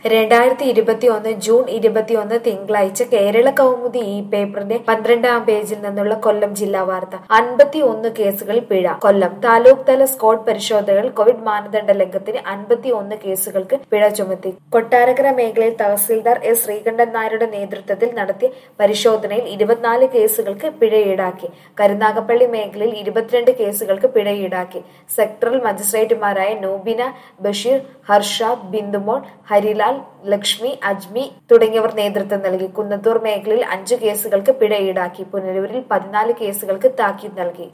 രണ്ടായിരത്തി ഇരുപത്തിയൊന്ന് ജൂൺ ഇരുപത്തിയൊന്ന് തിങ്കളാഴ്ച കേരള കൗമുദി ഈ പേപ്പറിന്റെ പന്ത്രണ്ടാം പേജിൽ നിന്നുള്ള കൊല്ലം ജില്ലാ വാർത്ത അൻപത്തി ഒന്ന് കേസുകളിൽ പിഴ കൊല്ലം താലൂക്ക് തല സ്ക്വാഡ് പരിശോധനകൾ കോവിഡ് മാനദണ്ഡ ലംഘനത്തിന് അൻപത്തി ഒന്ന് കേസുകൾക്ക് പിഴ ചുമത്തി കൊട്ടാരക്കര മേഖലയിൽ തഹസിൽദാർ എസ് ശ്രീകണ്ഠൻ നായരുടെ നേതൃത്വത്തിൽ നടത്തിയ പരിശോധനയിൽ ഇരുപത്തിനാല് കേസുകൾക്ക് പിഴ ഈടാക്കി കരുനാഗപ്പള്ളി മേഖലയിൽ ഇരുപത്തിരണ്ട് കേസുകൾക്ക് പിഴ ഈടാക്കി സെക്ടറൽ മജിസ്ട്രേറ്റുമാരായ നൂബിന ബഷീർ ഹർഷാദ് ബിന്ദുമോൾ ഹരിലാൽ ലക്ഷ്മി അജ്മി തുടങ്ങിയവർ നേതൃത്വം നൽകി കുന്നത്തൂർ മേഖലയിൽ അഞ്ചു കേസുകൾക്ക് പിഴ ഈടാക്കി പുനലൂരിൽ പതിനാല് കേസുകൾക്ക് താക്കീത് നൽകി